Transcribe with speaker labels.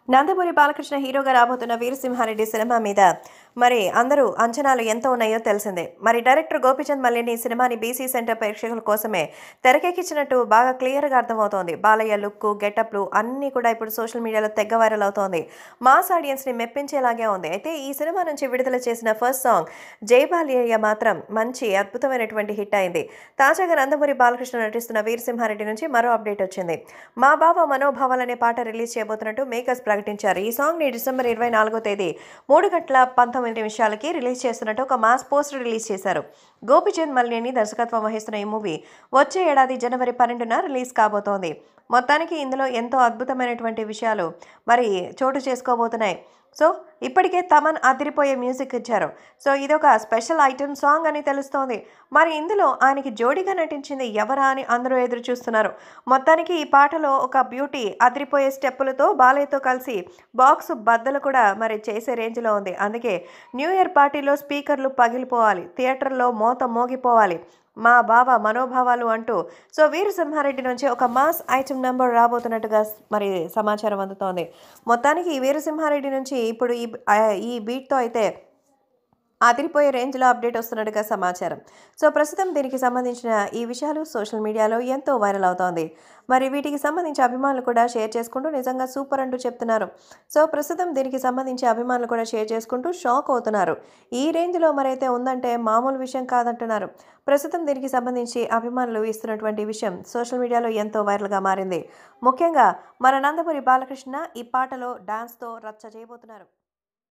Speaker 1: నందమూరి బాలకృష్ణ హీరోగా రాబోతున్న వీరసింహారెడ్డి సినిమా మీద మరి అందరూ అంచనాలు ఎంత ఉన్నాయో తెలిసిందే మరి డైరెక్టర్ గోపిచంద్ మల్లిని ఈ సినిమాని బీసీ సెంటర్ ప్రేక్షకుల కోసమే తెరకెక్కించినట్టు బాగా క్లియర్గా అర్థమవుతోంది బాలయ్య లుక్ గెటప్లు అన్నీ కూడా ఇప్పుడు సోషల్ మీడియాలో తెగ వైరల్ అవుతోంది మాస్ ఆడియన్స్ని మెప్పించేలాగే ఉంది అయితే ఈ సినిమా నుంచి విడుదల చేసిన ఫస్ట్ సాంగ్ జై బాలయ్య మాత్రం మంచి అద్భుతమైనటువంటి హిట్ అయింది తాజాగా నందమూరి బాలకృష్ణ నటిస్తున్న వీరసింహారెడ్డి నుంచి మరో అప్డేట్ వచ్చింది మా బావ మనోభావాలు అనే పాట రిలీజ్ చేయబోతున్నట్టు మేకర్స్ ప్రకటించారు ఈ సాంగ్ ని డిసెంబర్ ఇరవై నాలుగో తేదీ మూడు గంటల పంతొమ్మిది నిమిషాలకి రిలీజ్ చేస్తున్నట్టు ఒక మాస్ పోస్టర్ రిలీజ్ చేశారు గోపిచంద్ మల్లిని దర్శకత్వం వహిస్తున్న ఈ మూవీ వచ్చే ఏడాది జనవరి పన్నెండున రిలీజ్ కాబోతోంది మొత్తానికి ఇందులో ఎంతో అద్భుతమైనటువంటి విషయాలు మరి చోటు చేసుకోబోతున్నాయి సో ఇప్పటికే తమన్ అదిరిపోయే మ్యూజిక్ ఇచ్చారు సో ఇదొక స్పెషల్ ఐటమ్ సాంగ్ అని తెలుస్తోంది మరి ఇందులో ఆయనకి జోడీగా నటించింది ఎవరా అని అందరూ ఎదురు చూస్తున్నారు మొత్తానికి ఈ పాటలో ఒక బ్యూటీ అదిరిపోయే స్టెప్పులతో బాలయ్యతో కలిసి బాక్స్ బద్దలు కూడా మరి చేసే రేంజ్లో ఉంది అందుకే న్యూ ఇయర్ పార్టీలో స్పీకర్లు పగిలిపోవాలి థియేటర్లో మోత మోగిపోవాలి మా బావ మనోభావాలు అంటూ సో వీరసింహారెడ్డి నుంచి ఒక మాస్ ఐటమ్ నెంబర్ రాబోతున్నట్టుగా మరి సమాచారం అందుతోంది మొత్తానికి ఈ వీరసింహారెడ్డి నుంచి ఇప్పుడు ఈ ఆ, ఈ బీట్తో అయితే అదిరిపోయే రేంజ్లో అప్డేట్ వస్తున్నట్టుగా సమాచారం సో ప్రస్తుతం దీనికి సంబంధించిన ఈ విషయాలు సోషల్ మీడియాలో ఎంతో వైరల్ అవుతోంది మరి వీటికి సంబంధించి అభిమానులు కూడా షేర్ చేసుకుంటూ నిజంగా సూపర్ అంటూ చెప్తున్నారు సో ప్రస్తుతం దీనికి సంబంధించి అభిమానులు కూడా షేర్ చేసుకుంటూ షాక్ అవుతున్నారు ఈ రేంజ్లో మరైతే ఉందంటే మామూలు విషయం కాదంటున్నారు ప్రస్తుతం దీనికి సంబంధించి అభిమానులు ఇస్తున్నటువంటి విషయం సోషల్ మీడియాలో ఎంతో వైరల్గా మారింది ముఖ్యంగా మన నందమూరి బాలకృష్ణ ఈ పాటలో డాన్స్తో రచ్చ చేయబోతున్నారు